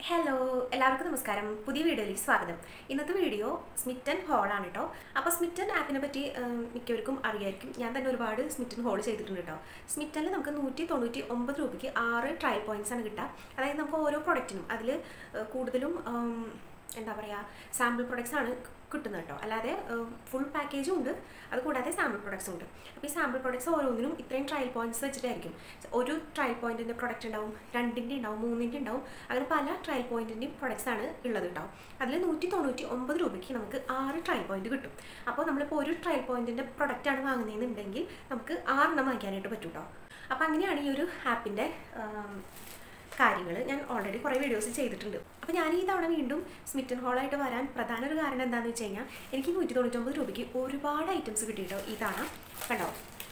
hello എല്ലാവർക്കും നമസ്കാരം പുതിയ വീഡിയോയിലേക്ക് സ്വാഗതം ഇന്നത്തെ വീഡിയോ സ്മിറ്റൻ ഹോളാണ് കേട്ടോ അപ്പോൾ സ്മിറ്റൻ ആപ്പിനെ പറ്റി ഉം, മിക്കവർക്കും അറിയായിരിക്കും ഞാൻ തന്നെ ഒരുപാട് സ്മിറ്റൻ ഹോൾ ചെയ്തിട്ടുണ്ട് കേട്ടോ സ്മിറ്റനിൽ നമുക്ക് നൂറ്റി തൊണ്ണൂറ്റി ഒമ്പത് രൂപയ്ക്ക് ആറ് ട്രയൽ പോയിന്റ്സ് ആണ് കിട്ടുക അതായത് നമുക്ക് ഓരോ പ്രൊഡക്റ്റിനും അതിൽ കൂടുതലും ഉം, എന്താ പറയുക സാമ്പിൾ പ്രൊഡക്ട്സ് ആണ് കിട്ടുന്നത് കേട്ടോ അല്ലാതെ ഫുൾ പാക്കേജും ഉണ്ട് അതുകൂടാതെ സാമ്പിൾ പ്രൊഡക്ട്സും ഉണ്ട് അപ്പോൾ ഈ സാമ്പിൾ പ്രൊഡക്ട്സ് ഓരോന്നിനും ഇത്രയും ട്രയൽ പോയിന്റ്സ് വെച്ചിട്ടായിരിക്കും ഒരു ട്രയൽ പോയിന്റിൻ്റെ പ്രൊഡക്റ്റ് ഉണ്ടാവും രണ്ടിൻ്റെ ഉണ്ടാവും മൂന്നിൻ്റെ ഉണ്ടാവും അങ്ങനെ പല ട്രയൽ പോയിന്റിൻ്റെയും പ്രൊഡക്ട്സ് ആണ് ഉള്ളത് കേട്ടോ അതിൽ നൂറ്റി തൊണ്ണൂറ്റി ഒമ്പത് രൂപയ്ക്ക് നമുക്ക് ആറ് ട്രയൽ പോയിന്റ് കിട്ടും അപ്പോൾ നമ്മളിപ്പോൾ ഒരു ട്രയൽ പോയിന്റിൻ്റെ പ്രൊഡക്റ്റാണ് വാങ്ങുന്നതെന്നുണ്ടെങ്കിൽ നമുക്ക് ആറെണ്ണം വാങ്ങിക്കാനായിട്ട് പറ്റും കേട്ടോ അപ്പോൾ അങ്ങനെയാണ് ഈ ഒരു ആപ്പിൻ്റെ കാര്യങ്ങൾ ഞാൻ ഓൾറെഡി കുറേ വീഡിയോസ് ചെയ്തിട്ടുണ്ട് അപ്പോൾ ഞാൻ ഈ തവണ വീണ്ടും സ്മിറ്റൻ ഹോളായിട്ട് വരാൻ പ്രധാന ഒരു കാരണം എന്താണെന്ന് വെച്ച് കഴിഞ്ഞാൽ എനിക്ക് നൂറ്റി തൊണ്ണൂറ്റൊമ്പത് രൂപയ്ക്ക് ഒരുപാട് ഐറ്റംസ് കിട്ടിയിട്ടോ ഈ തവണ കണ്ടോ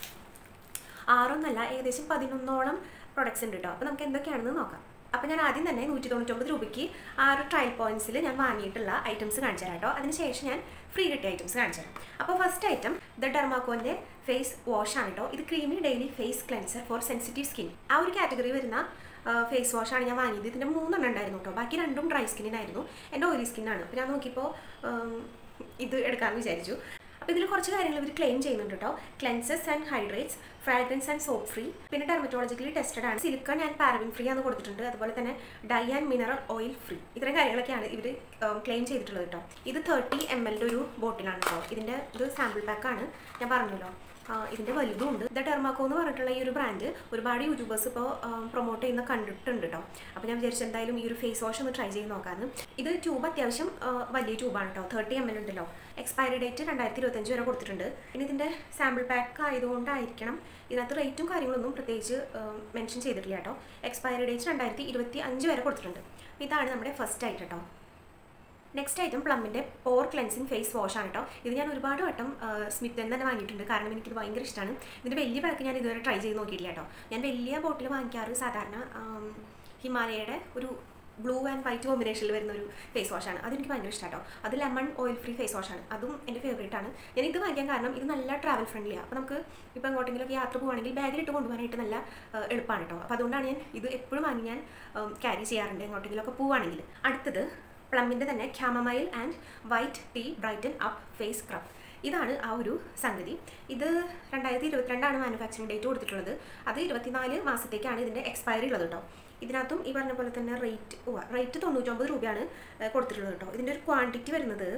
ആറൊന്നല്ല ഏകദേശം പതിനൊന്നോളം പ്രൊഡക്ട്സ് ഉണ്ട് കേട്ടോ അപ്പോൾ നമുക്ക് എന്തൊക്കെയാണെന്ന് നോക്കാം അപ്പോൾ ഞാൻ ആദ്യം തന്നെ നൂറ്റി തൊണ്ണൂറ്റൊമ്പത് രൂപയ്ക്ക് ആ ഒരു ട്രയൽ പോയിന്റ്സിൽ ഞാൻ വാങ്ങിയിട്ടുള്ള ഐറ്റംസ് കാണിച്ചു തരാം കേട്ടോ അതിനുശേഷം ഞാൻ ഫ്രീ കിട്ടിയ ഐറ്റംസ് കാണിച്ചു തരാം അപ്പോൾ ഫസ്റ്റ് ഐറ്റം ദ ഡെർമാക്കോൻ്റെ ഫേസ് വാഷ് ആണ് കേട്ടോ ഇത് creamy daily face cleanser for sensitive skin ആ ഒരു കാറ്റഗറി വരുന്ന ഫേസ് വാഷാണ് ഞാൻ വാങ്ങിയത് ഇതിൻ്റെ മൂന്നെണ്ണം ഉണ്ടായിരുന്നു കേട്ടോ ബാക്കി രണ്ടും ഡ്രൈ സ്കിന്നിനായിരുന്നു എൻ്റെ ഓയിലി സ്കിന്നാണ് അപ്പോൾ ഞാൻ നോക്കിയപ്പോൾ ഇത് എടുക്കാമെന്ന് വിചാരിച്ചു അപ്പോൾ ഇതിൽ കുറച്ച് കാര്യങ്ങൾ ഇവർ ക്ലെയിം ചെയ്യുന്നുണ്ട് കേട്ടോ cleanses and hydrates fragrance and soap free പിന്നെ ഡെർമറ്റോളജിക്കലി ടെസ്റ്റഡ് ആണ് സിലിക്കൺ ആൻഡ് പാരബിൻ ഫ്രീ ആണെന്ന് കൊടുത്തിട്ടുണ്ട് അതുപോലെ തന്നെ dye and mineral oil free ഇത്രയും കാര്യങ്ങളൊക്കെയാണ് ഇവർ ക്ലെയിം ചെയ്തിട്ടുള്ളത് കേട്ടോ ഇത് തേർട്ടി എം എല്ലിൻ്റെ ഒരു ബോട്ടിലാണ് കേട്ടോ ഇതിൻ്റെ ഇത് സാമ്പിൾ പാക്കാണ് ഞാൻ പറഞ്ഞല്ലോ ആ, ഇതിൻ്റെ വലുതും ഉണ്ട് ദ ടെർമാക്കോ എന്ന് പറഞ്ഞിട്ടുള്ള ഈ ഒരു ബ്രാൻഡ് ഒരുപാട് യൂട്യൂബേഴ്സ് ഇപ്പോൾ പ്രൊമോട്ട് ചെയ്യുന്ന കണ്ടിട്ടുണ്ട് കേട്ടോ അപ്പോൾ ഞാൻ വിചാരിച്ചു എന്തായാലും ഈ ഒരു ഫേസ് വാഷ് ഒന്ന് ട്രൈ ചെയ്ത് നോക്കാമെന്ന് ഇത് ട്യൂബ് അത്യാവശ്യം ആ, വലിയ ട്യൂബാണ് കേട്ടോ തേർട്ടി എം എൽ ഉണ്ടല്ലോ എക്സ്പയറി ഡേറ്റ് രണ്ടായിരത്തി ഇരുപത്തഞ്ച് വരെ കൊടുത്തിട്ടുണ്ട് പിന്നെ ഇതിൻ്റെ സാമ്പിൾ പാക്ക് ആയതുകൊണ്ടായിരിക്കണം ഇതിനകത്ത് റേറ്റും കാര്യങ്ങളൊന്നും പ്രത്യേകിച്ച് മെൻഷൻ ചെയ്തിട്ടില്ല കേട്ടോ എക്സ്പയറി ഡേറ്റ് രണ്ടായിരത്തി ഇരുപത്തി അഞ്ച് വരെ കൊടുത്തിട്ടുണ്ട് ഇതാണ് നമ്മുടെ ഫസ്റ്റ് ആയിട്ട് കേട്ടോ നെക്സ്റ്റ് ഐറ്റം പ്ലമ്മിൻ്റെ പോർ ക്ലെൻസിങ് ഫേസ് വാഷ് ആണ് കേട്ടോ ഇത് ഞാൻ ഒരുപാട് വട്ടം സ്മിത്ത് തന്നെ വാങ്ങിയിട്ടുണ്ട് കാരണം എനിക്കിത് ഭയങ്കര ഇഷ്ടമാണ് ഇതിൻ്റെ വലിയ പാക്ക് ഞാൻ ഇതുവരെ ട്രൈ ചെയ്ത് നോക്കിയിട്ടില്ല കേട്ടോ ഞാൻ വലിയ ബോട്ടിൽ വാങ്ങിക്കാറ് സാധാരണ ആം, ഹിമാലയയുടെ ഒരു ബ്ലൂ ആൻഡ് വൈറ്റ് കോമ്പിനേഷനിൽ വരുന്ന ഒരു ഫേസ് വാഷാണ് അതെനിക്ക് ഭയങ്കര ഇഷ്ടമാണ് കേട്ടോ അത് ലെമൺ ഓയിൽ ഫ്രീ ഫേസ് വാഷാണ് അതും എൻ്റെ ഫേവറേറ്റ് ആണ് ഞാൻ ഇത് വാങ്ങിക്കാൻ കാരണം ഇത് നല്ല ട്രാവൽ ഫ്രണ്ട്ലിയാണ് അപ്പോൾ നമുക്ക് ഇപ്പോൾ എങ്ങോട്ടെങ്കിലും യാത്ര പോവുകയാണെങ്കിൽ ബാഗിലിട്ട് കൊണ്ടുപോകാനായിട്ട് നല്ല ആ, എളുപ്പമാണ് കേട്ടോ അപ്പോൾ അതുകൊണ്ടാണ് ഞാൻ ഇത് എപ്പോഴും വാങ്ങി ഞാൻ ക്യാരി ചെയ്യാറുണ്ട് എങ്ങോട്ടെങ്കിലുമൊക്കെ പോവുകയാണെങ്കിൽ അടുത്തത് പ്ലമ്മിൻ്റെ തന്നെ chamomile and white tea brighten up face scrub ഇതാണ് ആ ഒരു സംഗതി ഇത് രണ്ടായിരത്തി ഇരുപത്തിരണ്ടാണ് മാനുഫാക്ചറിംഗ് ഡേറ്റ് കൊടുത്തിട്ടുള്ളത് അത് ഇരുപത്തിനാല് മാസത്തേക്കാണ് ഇതിൻ്റെ എക്സ്പയറി ഉള്ളത് കേട്ടോ ഇതിനകത്തും ഈ പറഞ്ഞ പോലെ തന്നെ റേറ്റ് റേറ്റ് തൊണ്ണൂറ്റൊമ്പത് രൂപയാണ് ഏഹ്, കൊടുത്തിട്ടുള്ളത് കേട്ടോ ഇതിൻ്റെ ഒരു ക്വാണ്ടിറ്റി വരുന്നത്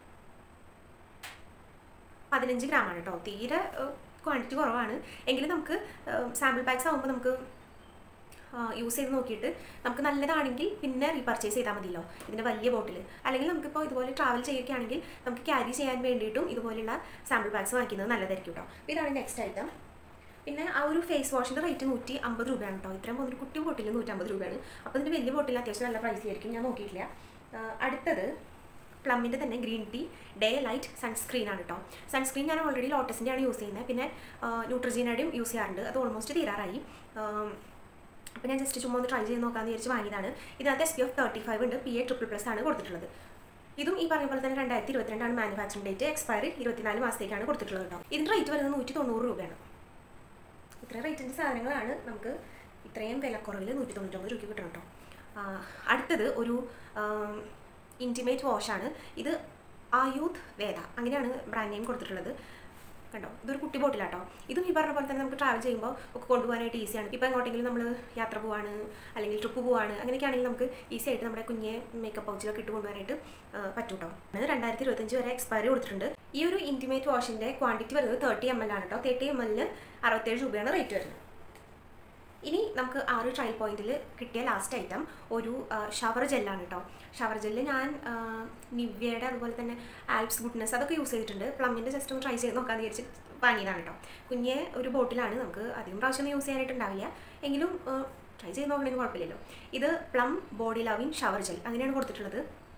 പതിനഞ്ച് ഗ്രാമാണ് കേട്ടോ തീരെ ക്വാണ്ടിറ്റി കുറവാണ് എങ്കിലും നമുക്ക് സാമ്പിൾ പാക്സ് ആകുമ്പോൾ നമുക്ക് യൂസ് ചെയ്ത് നോക്കിയിട്ട് നമുക്ക് നല്ലതാണെങ്കിൽ പിന്നെ റീപർച്ചേസ് ചെയ്താൽ മതിയല്ലോ ഇതിൻ്റെ വലിയ ബോട്ടിൽ അല്ലെങ്കിൽ നമുക്കിപ്പോൾ ഇതുപോലെ ട്രാവൽ ചെയ്യുകയാണെങ്കിൽ നമുക്ക് ക്യാരി ചെയ്യാൻ വേണ്ടിയിട്ടും ഇതുപോലെയുള്ള സാമ്പിൾ പാക്സ് വാങ്ങിക്കുന്നത് നല്ലതായിരിക്കും കേട്ടോ അപ്പോൾ ഇതാണ് നെക്സ്റ്റ് ഐറ്റം പിന്നെ ആ ഒരു ഫേസ് വാഷിൻ്റെ റേറ്റ് നൂറ്റി അമ്പത് രൂപയാണ് കേട്ടോ ഇത്രയും പോകുന്നൊരു കുട്ടി ബോട്ടിൽ നൂറ്റമ്പത് രൂപയാണ് അപ്പോൾ ഇതിൻ്റെ വലിയ ബോട്ടിൽ അത്യാവശ്യം നല്ല പ്രൈസ് ആയിരിക്കും ഞാൻ നോക്കിയിട്ടില്ല ആ, അടുത്തത് പ്ലമ്മിൻ്റെ തന്നെ green tea day light sunscreen ആണ് കേട്ടോ സൺസ്ക്രീൻ ഞാൻ ഓൾറെഡി ലോട്ടസിൻ്റെ ആണ് യൂസ് ചെയ്യുന്നത് പിന്നെ ന്യൂട്രജീനയുടെയും യൂസ് ചെയ്യാറുണ്ട് അത് ഓൾമോസ്റ്റ് തീരാറായി ആം, അപ്പോൾ ഞാൻ ജസ്റ്റ് ചുമ്മാ ഒന്ന് ട്രൈ ചെയ്ത് നോക്കാമെന്ന് വിചാരിച്ച് വാങ്ങിയതാണ് ഇതിനകത്ത് S P F thirty five ഉണ്ട് പി എ ട്രിപ്പിൾ പ്ലസ് ആണ് കൊടുത്തിട്ടുള്ളത് ഇതും ഈ പറഞ്ഞ പോലെ തന്നെ രണ്ടായിരത്തി ഇരുപത്തിരണ്ടാണ് മാനുഫാക്ചറിംഗ് ഡേറ്റ് എക്സ്പയറി ഇരുപത്തിനാല് മാസത്തേക്കാണ് കൊടുത്തിട്ടുള്ളത് കേട്ടോ ഇതിൻ്റെ റേറ്റ് വരുന്നത് നൂറ്റി തൊണ്ണൂറ് രൂപയാണ് ഇത്രയും റേറ്റിൻ്റെ സാധനങ്ങളാണ് നമുക്ക് ഇത്രയും വിലക്കുറവിൽ നൂറ്റി തൊണ്ണൂറ്റൊമ്പത് രൂപയ്ക്ക് കിട്ടണം കേട്ടോ ആ, അടുത്തത് ഒരു ഇൻറ്റിമേറ്റ് വാഷാണ് ഇത് ആയൂത് വേദ അങ്ങനെയാണ് ബ്രാൻഡ് നെയിം കൊടുത്തിട്ടുള്ളത് കണ്ടോ ഇതൊരു കുട്ടി ബോട്ടിലാട്ടോ ഇതും ഈ പറഞ്ഞ പോലെ തന്നെ നമുക്ക് ട്രാവൽ ചെയ്യുമ്പോൾ ഒക്കെ കൊണ്ടുപോകാനായിട്ട് ഈസിയാണ് ഇപ്പോൾ എങ്ങോട്ടെങ്കിലും നമ്മൾ യാത്ര പോവാണ് അല്ലെങ്കിൽ ട്രിപ്പ് പോവാണ് അങ്ങനെയൊക്കെ ആണെങ്കിൽ നമുക്ക് ഈസി ആയിട്ട് നമ്മുടെ കുഞ്ഞെ മേക്കപ്പ് പൗച്ചിലൊക്കെ ഇട്ട് കൊണ്ടുപോകാനായിട്ട് ആ, പറ്റും കേട്ടോ അത് രണ്ടായിരത്തി ഇരുപത്തഞ്ച് വരെ എക്സ്പയറി കൊടുത്തിട്ടുണ്ട് ഈ ഒരു ഇൻറ്റിമേറ്റ് വാഷിൻ്റെ ക്വാണ്ടിറ്റി വരുന്നത് തേർട്ടി എം എൽ ആണ് കേട്ടോ തേർട്ടി എം എല്ലിന് അറുപത്തേഴ് രൂപയാണ് റേറ്റ് വരുന്നത് ഇനി നമുക്ക് ആ ഒരു ട്രയൽ പോയിന്റിൽ കിട്ടിയ ലാസ്റ്റ് ഐറ്റം ഒരു ഷവർ ജെല്ലാണ് കേട്ടോ ഷവർ ജെല്ല് ഞാൻ ആ, നിവ്യയുടെ അതുപോലെ തന്നെ ആൽപ്സ് ഗുഡ്നസ് അതൊക്കെ യൂസ് ചെയ്തിട്ടുണ്ട് പ്ലമ്മിൻ്റെ ജസ്റ്റ് ഒന്ന് ട്രൈ ചെയ്ത് നോക്കാമെന്ന് വിചാരിച്ച് വാങ്ങിയതാണ് കേട്ടോ കുഞ്ഞെ ഒരു ബോട്ടിലാണ് നമുക്ക് അധികം പ്രാവശ്യം യൂസ് ചെയ്യാനായിട്ടുണ്ടാവില്ല എങ്കിലും ട്രൈ ചെയ്ത് നോക്കണമെങ്കിൽ കുഴപ്പമില്ലല്ലോ ഇത് Plum body loving shower gel അങ്ങനെയാണ് കൊടുത്തിട്ടുള്ളത്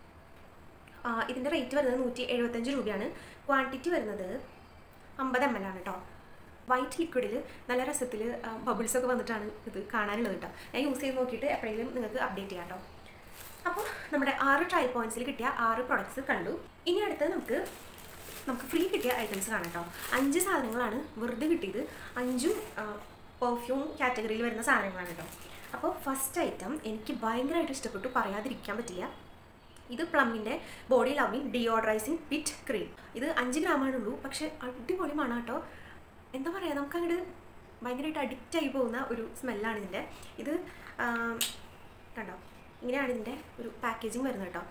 ആ, ഇതിൻ്റെ റേറ്റ് വരുന്നത് നൂറ്റി എഴുപത്തഞ്ച് രൂപയാണ് ക്വാണ്ടിറ്റി വരുന്നത് അമ്പത് എം എൽ ആണ് കേട്ടോ വൈറ്റ് ലിക്വിഡിൽ നല്ല രസത്തിൽ ബബിൾസ് ഒക്കെ വന്നിട്ടാണ് ഇത് കാണാനുള്ളത് കേട്ടോ ഞാൻ യൂസ് ചെയ്ത് നോക്കിയിട്ട് എപ്പോഴെങ്കിലും നിങ്ങൾക്ക് അപ്ഡേറ്റ് ചെയ്യാം കേട്ടോ അപ്പോൾ നമ്മുടെ ആറ് ട്രയൽ പോയിന്റ്സിൽ കിട്ടിയ ആറ് പ്രൊഡക്ട്സ് കണ്ടു ഇനി അടുത്ത് നമുക്ക് നമുക്ക് ഫ്രീ കിട്ടിയ ഐറ്റംസ് കാണാം കേട്ടോ അഞ്ച് സാധനങ്ങളാണ് വെറുതെ കിട്ടിയത് അഞ്ചും പെർഫ്യൂം കാറ്റഗറിയിൽ വരുന്ന സാധനങ്ങളാണ് കേട്ടോ അപ്പോൾ ഫസ്റ്റ് ഐറ്റം എനിക്ക് ഭയങ്കരമായിട്ട് ഇഷ്ടപ്പെട്ടു പറയാതിരിക്കാൻ പറ്റില്ല ഇത് പ്ലമ്മിൻ്റെ body loving deodorising pit cream ഇത് അഞ്ച് ഗ്രാമാണുള്ളൂ പക്ഷേ അടിപൊളി മണം കേട്ടോ എന്താ പറയുക നമുക്ക് അങ്ങോട്ട് ഭയങ്കരമായിട്ട് അഡിക്റ്റ് ആയി പോകുന്ന ഒരു സ്മെല്ലാണ് ഇതിൻ്റെ ഇത് ആം, കണ്ടോ ഇങ്ങനെയാണ് ഇതിൻ്റെ ഒരു പാക്കേജിങ് വരുന്നത് കേട്ടോ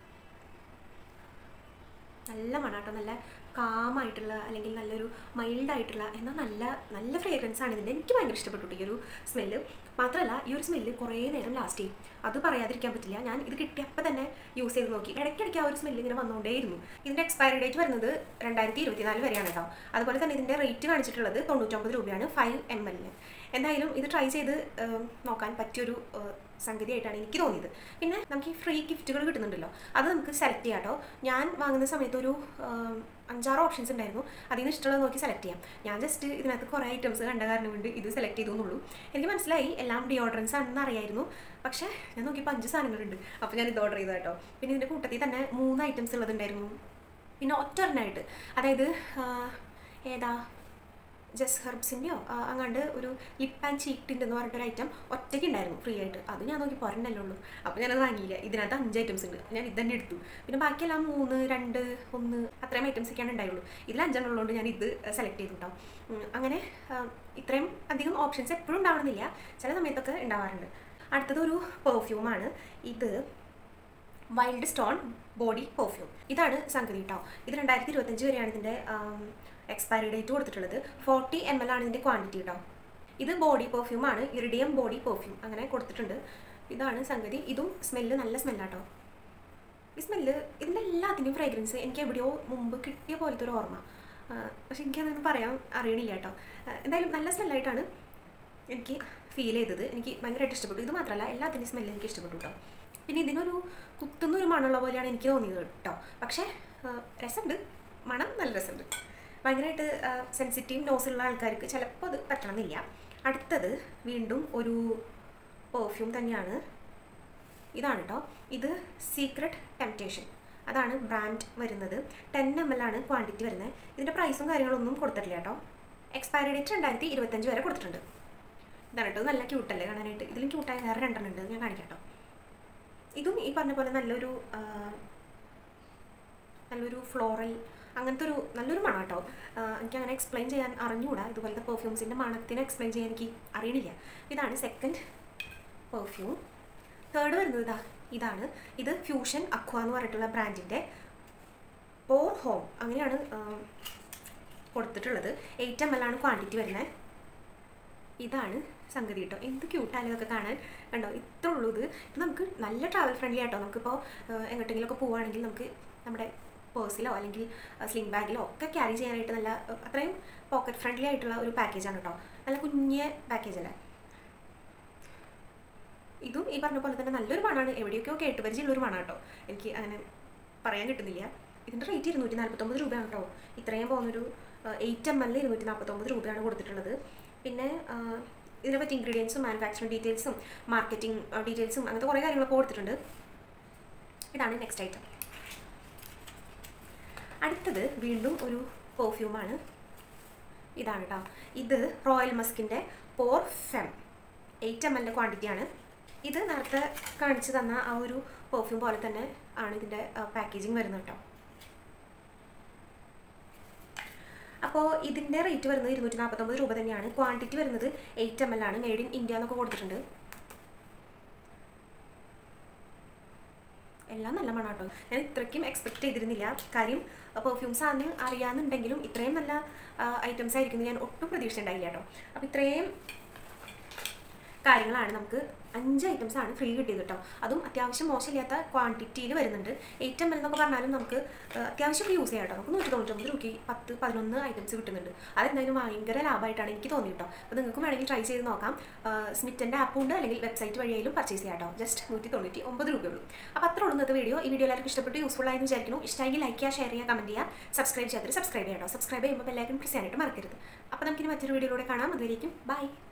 നല്ല മണാട്ടോ നല്ല കാമായിട്ടുള്ള അല്ലെങ്കിൽ നല്ലൊരു മൈൽഡ് ആയിട്ടുള്ള എന്നാൽ നല്ല നല്ല ഫ്രേഗ്രൻസ് ആണ് ഇതിൻ്റെ എനിക്ക് ഭയങ്കര ഇഷ്ടപ്പെട്ടു ഈ ഒരു സ്മെല്ല് മാത്രമല്ല ഈ ഒരു സ്മെല്ല് കുറേ നേരം ലാസ്റ്റ് ചെയ്യും അത് പറയാതിരിക്കാൻ പറ്റില്ല ഞാൻ ഇത് കിട്ടിയപ്പോൾ തന്നെ യൂസ് ചെയ്ത് നോക്കി ഇടയ്ക്കിടയ്ക്ക് ആ ഒരു സ്മെല്ല് ഇങ്ങനെ വന്നുകൊണ്ടേയിരുന്നു ഇതിൻ്റെ എക്സ്പയറി ഡേറ്റ് വരുന്നത് രണ്ടായിരത്തി ഇരുപത്തിനാല് വരെയാണ് കേട്ടോ അതുപോലെ തന്നെ ഇതിൻ്റെ റേറ്റ് കാണിച്ചിട്ടുള്ളത് തൊണ്ണൂറ്റൊമ്പത് രൂപയാണ് ഫൈവ് എം എല്ലിന് എന്തായാലും ഇത് ട്രൈ ചെയ്ത് ഏം, നോക്കാൻ പറ്റിയൊരു ഏഹ്, സംഗതിയായിട്ടാണ് എനിക്ക് തോന്നിയത് പിന്നെ നമുക്ക് ഈ ഫ്രീ ഗിഫ്റ്റുകൾ കിട്ടുന്നുണ്ടല്ലോ അത് നമുക്ക് സെലക്ട് ചെയ്യാം കേട്ടോ ഞാൻ വാങ്ങുന്ന സമയത്ത് ഒരു ഏം, അഞ്ചാറ് ഓപ്ഷൻസ് ഉണ്ടായിരുന്നു അതിൽ നിന്ന് ഇഷ്ടമുള്ളത് നോക്കി സെലക്ട് ചെയ്യാം ഞാൻ ജസ്റ്റ് ഇതിനകത്ത് കുറേ ഐറ്റംസ് കണ്ട കാരണം കൊണ്ട് ഇത് സെലക്ട് ചെയ്തു എന്നുള്ളൂ എനിക്ക് മനസ്സിലായി എല്ലാം ഡിയോഡറൻസ് ആണെന്ന് അറിയായിരുന്നു പക്ഷേ ഞാൻ നോക്കിയപ്പോൾ അഞ്ച് സാധനങ്ങളുണ്ട് അപ്പോൾ ഞാൻ ഇത് ഓർഡർ ചെയ്തു കേട്ടോ പിന്നെ ഇതിൻ്റെ കൂട്ടത്തിൽ തന്നെ മൂന്ന് ഐറ്റംസ് ഉള്ളതുണ്ടായിരുന്നു പിന്നെ ഒറ്റ ഒരെണ്ണമായിട്ട് അതായത് ആ, ഏതാ ജസ് ഹെർബ്സിൻ്റെയോ അങ്ങാണ്ട് ഒരു ലിപ്പ് ആൻഡ് ചീക്ക് ടിൻ്റ് എന്ന് പറഞ്ഞിട്ടൊരു ഐറ്റം ഒറ്റയ്ക്ക് ഉണ്ടായിരുന്നു ഫ്രീ ആയിട്ട് അത് ഞാൻ നോക്കി പറഞ്ഞല്ലേ ഉള്ളൂ അപ്പോൾ ഞാനത് വാങ്ങിയില്ല ഇതിനകത്ത് അഞ്ച് ഐറ്റംസ് ഉണ്ട് ഞാൻ ഇത് തന്നെ എടുത്തു പിന്നെ ബാക്കിയെല്ലാം മൂന്ന് രണ്ട് ഒന്ന് അത്രയും ഐറ്റംസ് ഒക്കെയാണ് ഉണ്ടായുള്ളൂ ഇതിൽ അഞ്ചെണ്ണം ഉള്ളതുകൊണ്ട് ഞാൻ ഇത് സെലക്ട് ചെയ്തു കേട്ടോ ഉം, അങ്ങനെ ആ, ഇത്രയും അധികം ഓപ്ഷൻസ് എപ്പോഴും ഉണ്ടാവണമെന്നില്ല ചില സമയത്തൊക്കെ ഉണ്ടാവാറുണ്ട് അടുത്തത് ഒരു പെർഫ്യൂമാണ് ഇത് വൈൽഡ് സ്റ്റോൺ ബോഡി പെർഫ്യൂം ഇതാണ് സംഗതി കേട്ടോ ഇത് രണ്ടായിരത്തി ഇരുപത്തഞ്ച് വരെയാണ് ഇതിൻ്റെ എക്സ്പയറി ഡേറ്റ് കൊടുത്തിട്ടുള്ളത് ഫോർട്ടി എം എൽ ആണ് ഇതിൻ്റെ ക്വാണ്ടിറ്റി കേട്ടോ ഇത് ബോഡി പെർഫ്യൂം ആണ് ഇറിഡിയം ബോഡി പെർഫ്യൂം അങ്ങനെ കൊടുത്തിട്ടുണ്ട് ഇതാണ് സംഗതി ഇതും സ്മെല്ല് നല്ല സ്മെല്ലാട്ടോ ഈ സ്മെല്ല് ഇതിൻ്റെ എല്ലാത്തിൻ്റെയും ഫ്രേഗ്രൻസ് എനിക്ക് എവിടെയോ മുമ്പ് കിട്ടിയ പോലത്തെ ഒരു ഓർമ്മ ആ, പക്ഷെ എനിക്കതൊന്നും പറയാൻ അറിയണില്ല കേട്ടോ ആ, എന്തായാലും നല്ല സ്മെല്ലായിട്ടാണ് എനിക്ക് ഫീൽ ചെയ്തത് എനിക്ക് ഭയങ്കരമായിട്ട് ഇഷ്ടപ്പെട്ടു ഇത് മാത്രമല്ല എല്ലാത്തിൻ്റെയും സ്മെല്ല് എനിക്ക് ഇഷ്ടപ്പെട്ടു കേട്ടോ പിന്നെ ഇതിനൊരു കുത്തുന്ന ഒരു മണമുള്ള പോലെയാണ് എനിക്ക് തോന്നിയത് കേട്ടോ പക്ഷേ ആ, രസമുണ്ട് മണം നല്ല രസമുണ്ട് ഭയങ്കരമായിട്ട് സെൻസിറ്റീവ് നോസുള്ള ആൾക്കാർക്ക് ചിലപ്പോൾ അത് പറ്റണമെന്നില്ല അടുത്തത് വീണ്ടും ഒരു പെർഫ്യൂം തന്നെയാണ് ഇതാണ് കേട്ടോ ഇത് സീക്രട്ട് ടെംപ്റ്റേഷൻ അതാണ് ബ്രാൻഡ് വരുന്നത് ടെൻ എം എൽ ആണ് ക്വാണ്ടിറ്റി വരുന്നത് ഇതിൻ്റെ പ്രൈസും കാര്യങ്ങളൊന്നും കൊടുത്തിട്ടില്ല കേട്ടോ എക്സ്പയറി ഡേറ്റ് രണ്ടായിരത്തി ഇരുപത്തഞ്ച് വരെ കൊടുത്തിട്ടുണ്ട് ഇതാണ് കേട്ടോ ഇത് നല്ല ക്യൂട്ടല്ലേ കാണാനായിട്ട് ഇതിലും ക്യൂട്ടായ വേറെ രണ്ടെണ്ണം ഉണ്ട് ഞാൻ കാണിക്കാം കേട്ടോ ഇതും ഈ പറഞ്ഞ പോലെ നല്ലൊരു ആ, നല്ലൊരു ഫ്ലോറൽ അങ്ങനത്തെ ഒരു നല്ലൊരു മണം കേട്ടോ ആ, എനിക്ക് അങ്ങനെ എക്സ്പ്ലെയിൻ ചെയ്യാൻ അറിഞ്ഞുകൂടാ ഇതുപോലത്തെ പെർഫ്യൂംസിൻ്റെ മണത്തിനെ എക്സ്പ്ലെയിൻ ചെയ്യാൻ എനിക്ക് അറിയണില്ല ഇതാണ് സെക്കൻഡ് പെർഫ്യൂം തേർഡ് വരുന്നത് ഇതാ ഇതാണ് ഇത് ഫ്യൂഷൻ അക്വ എന്ന് പറഞ്ഞിട്ടുള്ള ബ്രാൻഡിൻ്റെ പോർ ഹോം അങ്ങനെയാണ് ആ, കൊടുത്തിട്ടുള്ളത് എയ്റ്റ് എം എൽ ആണ് ക്വാണ്ടിറ്റി വരുന്നത് ഇതാണ് സംഗതി കേട്ടോ എന്ത് ക്യൂട്ടായാലും ഇതൊക്കെ കാണാൻ കണ്ടോ ഇത്ര ഉള്ളൂ ഇത് ഇത് നമുക്ക് നല്ല ട്രാവൽ ഫ്രണ്ട്ലി ആട്ടോ നമുക്കിപ്പോൾ എങ്ങോട്ടെങ്കിലുമൊക്കെ പോവുകയാണെങ്കിൽ നമുക്ക് നമ്മുടെ പേഴ്സിലോ അല്ലെങ്കിൽ സ്ലിംഗ് ബാഗിലോ ഒക്കെ ക്യാരി ചെയ്യാനായിട്ട് നല്ല ഏഹ്, അത്രയും പോക്കറ്റ് ഫ്രണ്ട്ലി ആയിട്ടുള്ള ഒരു പാക്കേജാണ് കേട്ടോ നല്ല കുഞ്ഞ് പാക്കേജ് അല്ലേ ഇതും ഈ പറഞ്ഞ പോലെ തന്നെ നല്ലൊരു മണമാണ് എവിടെയൊക്കെയോ കേട്ട് പരിചയമുള്ളൊരു മണം കേട്ടോ എനിക്ക് അങ്ങനെ പറയാൻ കിട്ടുന്നില്ല ഇതിൻ്റെ റേറ്റ് ഇരുന്നൂറ്റി നാൽപ്പത്തൊമ്പത് രൂപയാണ് കേട്ടോ ഇത്രയും പോകുന്നൊരു എയ്റ്റ് എം എൽ ഇരുന്നൂറ്റി നാൽപ്പത്തൊമ്പത് രൂപയാണ് കൊടുത്തിട്ടുള്ളത് പിന്നെ ആ, ഇതിനെ പറ്റി ഇൻഗ്രീഡിയൻസും മാനുഫാക്ചറിങ് ഡീറ്റെയിൽസും മാർക്കറ്റിംഗ് ഡീറ്റെയിൽസും അങ്ങനത്തെ കുറേ കാര്യങ്ങളൊക്കെ കൊടുത്തിട്ടുണ്ട് ഇതാണ് നെക്സ്റ്റ് ഐറ്റം അടുത്തത് വീണ്ടും ഒരു പെർഫ്യൂമാണ് ഇതാണ് കേട്ടോ ഇത് റോയൽ മസ്കിൻ്റെ പോർ ഫെം എയ്റ്റ് എം എല്ലിൻ്റെ ക്വാണ്ടിറ്റിയാണ് ഇത് നേരത്തെ കാണിച്ചു തന്ന ആ ഒരു പെർഫ്യൂം പോലെ തന്നെ ആണ് ഇതിൻ്റെ പാക്കേജിങ് വരുന്നത് കേട്ടോ അപ്പോൾ ഇതിൻ്റെ റേറ്റ് വരുന്നത് ഇരുന്നൂറ്റി നാൽപ്പത്തൊമ്പത് രൂപ തന്നെയാണ് ക്വാണ്ടിറ്റി വരുന്നത് എയ്റ്റ് എം എൽ ആണ് മെയ്ഡ് ഇൻ ഇന്ത്യ എന്നൊക്കെ കൊടുത്തിട്ടുണ്ട് എല്ലാം നല്ല മണം കേട്ടോ ഞാൻ ഇത്രയ്ക്കും എക്സ്പെക്ട് ചെയ്തിരുന്നില്ല കാര്യം പെർഫ്യൂംസ് ആണ് അറിയാമെന്നുണ്ടെങ്കിലും ഇത്രയും നല്ല ഐറ്റംസ് ആയിരിക്കും എന്ന് ഞാൻ ഒട്ടും പ്രതീക്ഷ ഉണ്ടായില്ല കേട്ടോ അപ്പോൾ ഇത്രയും കാര്യങ്ങളാണ് നമുക്ക് അഞ്ച് ഐറ്റംസ് ആണ് ഫ്രീ കിട്ടിയത് കേട്ടോ അതും അത്യാവശ്യം മോശമില്ലാത്ത ക്വാണ്ടിറ്റിയിൽ വരുന്നുണ്ട് എയ്റ്റ് എം എൽ എന്നൊക്കെ പറഞ്ഞാലും നമുക്ക് ആ, അത്യാവശ്യം യൂസ് ചെയ്യാം കേട്ടോ നമുക്ക് നൂറ്റി തൊണ്ണൂറ്റൊമ്പത് രൂപയ്ക്ക് പത്ത് പതിനൊന്ന് ഐറ്റംസ് കിട്ടുന്നുണ്ട് അതെന്തായാലും ഭയങ്കര ലാഭമായിട്ടാണ് എനിക്ക് തോന്നിയത് കേട്ടോ അപ്പോൾ നിങ്ങൾക്കും വേണമെങ്കിൽ ട്രൈ ചെയ്ത് നോക്കാം സ്മിറ്റൻ്റെ ആപ്പ് ഉണ്ട് അല്ലെങ്കിൽ വെബ്സൈറ്റ് വഴിയായാലും പർച്ചേസ് ചെയ്യാം കേട്ടോ ജസ്റ്റ് നൂറ്റി തൊണ്ണൂറ്റി ഒമ്പത് രൂപയുള്ളൂ അപ്പോൾ അത്ര ഉള്ളൂ ഇന്നത്തെ വീഡിയോ ഈ വീഡിയോ എല്ലാവർക്കും ഇഷ്ടപ്പെട്ട് യൂസ്ഫുൾ ആയെന്ന് വിചാരിക്കുന്നു ഇഷ്ടമെങ്കിൽ ലൈക്ക് ചെയ്യുക ഷെയർ ചെയ്യുക കമൻറ്റ് ചെയ്യുക സബ്സ്ക്രൈബ് ചെയ്യാത്തവർ സബ്സ്ക്രൈബ് ചെയ്യാം കേട്ടോ സബ്സ്ക്രൈബ് ചെയ്യുമ്പോൾ എല്ലാവരും പ്രസ് ചെയ്യാനായിട്ട് മറക്കരുത് അപ്പോൾ നമുക്കിനി മറ്റൊരു വീഡിയോയിലൂടെ കാണാം അതുവരേക്കും ബൈ